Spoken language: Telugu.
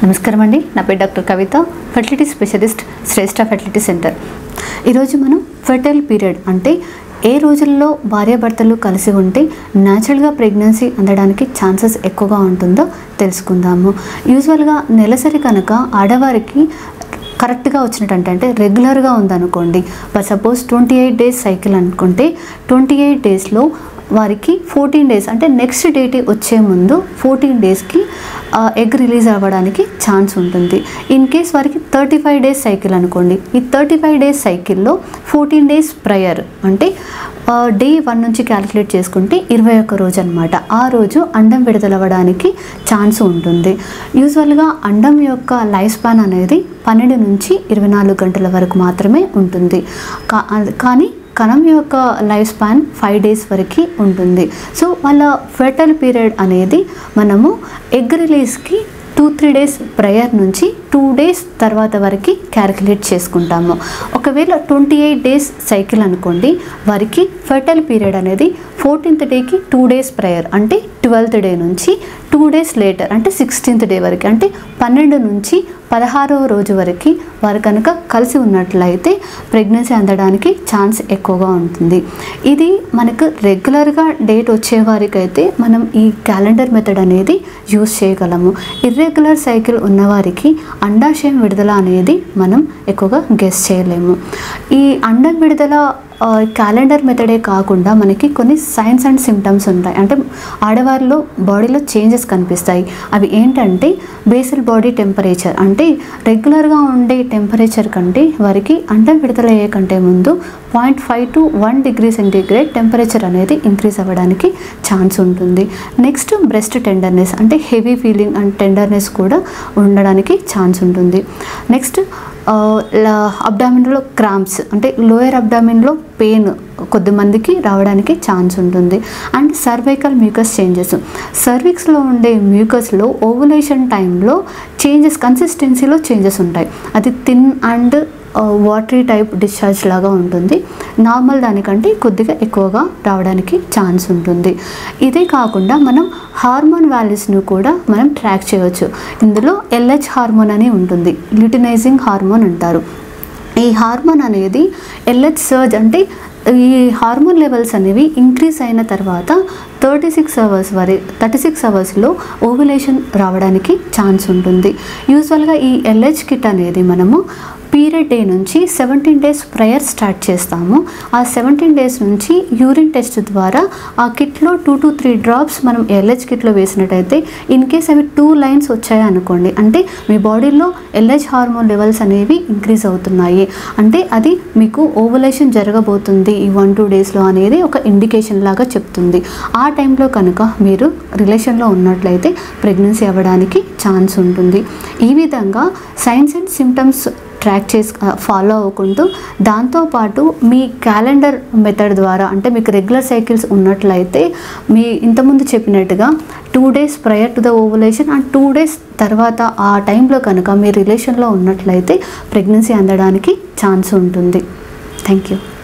నమస్కారం అండి నా పేరు doctor Kavitha fertility specialist Shreshta fertility center ఈరోజు మనం ఫెర్టైల్ పీరియడ్ అంటే ఏ రోజుల్లో భార్యాభర్తలు కలిసి ఉంటే న్యాచురల్గా ప్రెగ్నెన్సీ అందడానికి ఛాన్సెస్ ఎక్కువగా ఉంటుందో తెలుసుకుందాము యూజువల్గా నెలసరి కనుక ఆడవారికి కరెక్ట్గా వచ్చినట్టు అంటే రెగ్యులర్గా ఉందనుకోండి but suppose twenty eight days cycle అనుకుంటే ట్వంటీ ఎయిట్ డేస్లో వారికి ఫోర్టీన్ డేస్ అంటే నెక్స్ట్ డేట్ వచ్చే ముందు ఫోర్టీన్ డేస్కి ఎగ్ రిలీజ్ అవ్వడానికి ఛాన్స్ ఉంటుంది ఇన్ కేస్ వారికి థర్టీ ఫైవ్ డేస్ సైకిల్ అనుకోండి ఈ థర్టీ ఫైవ్ డేస్ సైకిల్లో ఫోర్టీన్ డేస్ ప్రయర్ అంటే డే వన్ నుంచి క్యాలిక్యులేట్ చేసుకుంటే ఇరవై ఒక్క రోజు అనమాట ఆ రోజు అండం విడుదలవ్వడానికి ఛాన్స్ ఉంటుంది యూజువల్గా అండం యొక్క లైఫ్ స్పాన్ అనేది పన్నెండు నుంచి ఇరవై నాలుగు గంటల వరకు మాత్రమే ఉంటుంది కా- కానీ కణం యొక్క లైఫ్ స్పాన్ ఫైవ్ డేస్ వరకు ఉంటుంది సో వాళ్ళ ఫెర్టైల్ పీరియడ్ అనేది మనము ఎగ్ రిలీజ్కి టూ త్రీ డేస్ ప్రయర్ నుంచి టూ డేస్ తర్వాత వరకు క్యాలిక్యులేట్ చేసుకుంటాము ఒకవేళ ట్వంటీ ఎయిట్ డేస్ సైకిల్ అనుకోండి వారికి ఫెర్టైల్ పీరియడ్ అనేది ఫోర్టీన్త్ డేకి టూ డేస్ ప్రయర్ అంటే ట్వెల్త్ డే నుంచి టూ డేస్ లేటర్ అంటే సిక్స్టీన్త్ డే వరకు అంటే పన్నెండు నుంచి పదహారవ రోజు వరకు వారు కనుక కలిసి ఉన్నట్లయితే ప్రెగ్నెన్సీ అందడానికి ఛాన్స్ ఎక్కువగా ఉంటుంది ఇది మనకు రెగ్యులర్గా డేట్ వచ్చే వారికైతే మనం ఈ క్యాలెండర్ మెథడ్ అనేది యూస్ చేయగలము ఇర్రెగ్యులర్ సైకిల్ ఉన్నవారికి అండాశయం విడుదల అనేది మనం ఎక్కువగా గెస్ చేయలేము ఈ అండం విడుదల క్యాలెండర్ మెథడే కాకుండా మనకి కొన్ని సైన్స్ అండ్ సిమ్టమ్స్ ఉంటాయి అంటే ఆడవారిలో బాడీలో చేంజెస్ కనిపిస్తాయి అవి ఏంటంటే బేసల్ బాడీ టెంపరేచర్ అంటే రెగ్యులర్గా ఉండే టెంపరేచర్ కంటే వారికి అండం విడుదలయ్యే కంటే ముందు point five to one degree centigrade temperature అనేది ఇంక్రీజ్ అవ్వడానికి ఛాన్స్ ఉంటుంది నెక్స్ట్ బ్రెస్ట్ టెండర్నెస్ అంటే హెవీ ఫీలింగ్ అండ్ టెండర్నెస్ కూడా ఉండడానికి ఛాన్స్ ఉంటుంది నెక్స్ట్ అబ్డామిన్లో క్రాంప్స్ అంటే లోయర్ అబ్డామిన్లో పెయిన్ కొద్దిమందికి రావడానికి ఛాన్స్ ఉంటుంది అండ్ సర్వైకల్ మ్యూకస్ చేంజెస్ సర్విక్స్లో ఉండే మ్యూకస్లో ఓవులేషన్ టైంలో చేంజెస్ కన్సిస్టెన్సీలో చేంజెస్ ఉంటాయి అది thin and watery type discharge లాగా ఉంటుంది నార్మల్ దానికంటే కొద్దిగా ఎక్కువగా రావడానికి ఛాన్స్ ఉంటుంది ఇదే కాకుండా మనం హార్మోన్ వాల్యూస్ను కూడా మనం ట్రాక్ చేయవచ్చు ఇందులో ఎల్హెచ్ హార్మోన్ అని ఉంటుంది ల్యూటినైజింగ్ హార్మోన్ అంటారు ఈ హార్మోన్ అనేది ఎల్హెచ్ సర్జ్ అంటే ఈ హార్మోన్ లెవెల్స్ అనేవి ఇంక్రీజ్ అయిన తర్వాత థర్టీ సిక్స్ అవర్స్ వరే థర్టీ సిక్స్ అవర్స్లో ఓవులేషన్ రావడానికి ఛాన్స్ ఉంటుంది యూజువల్గా ఈ ఎల్హెచ్ కిట్ అనేది మనము పీరియడ్ డే నుంచి సెవెంటీన్ డేస్ ప్రయర్ స్టార్ట్ చేస్తాము ఆ సెవెంటీన్ డేస్ నుంచి యూరిన్ టెస్ట్ ద్వారా ఆ కిట్లో టూ టు త్రీ డ్రాప్స్ మనం ఎల్హెచ్ కిట్లో వేసినట్టయితే ఇన్ కేస్ అవి టూ లైన్స్ వచ్చాయి అనుకోండి అంటే మీ బాడీలో ఎల్హెచ్ హార్మోన్ లెవెల్స్ అనేవి ఇంక్రీజ్ అవుతున్నాయి అంటే అది మీకు ఓవలేషన్ జరగబోతుంది ఈ వన్ టూ డేస్లో అనేది ఒక ఇండికేషన్ లాగా చెప్తుంది ఆ టైంలో కనుక మీరు రిలేషన్లో ఉన్నట్లయితే ప్రెగ్నెన్సీ అవ్వడానికి ఛాన్స్ ఉంటుంది ఈ విధంగా సైన్స్ అండ్ సిమ్టమ్స్ ట్రాక్ చేసి ఫాలో అవ్వకుంటూ దాంతోపాటు మీ క్యాలెండర్ మెథడ్ ద్వారా అంటే మీకు రెగ్యులర్ సైకిల్స్ ఉన్నట్లయితే మీ ఇంతకుముందు చెప్పినట్టుగా two days prior to the ovulation and two days తర్వాత ఆ టైంలో కనుక మీ రిలేషన్లో ఉన్నట్లయితే ప్రెగ్నెన్సీ అందడానికి ఛాన్స్ ఉంటుంది థ్యాంక్ యూ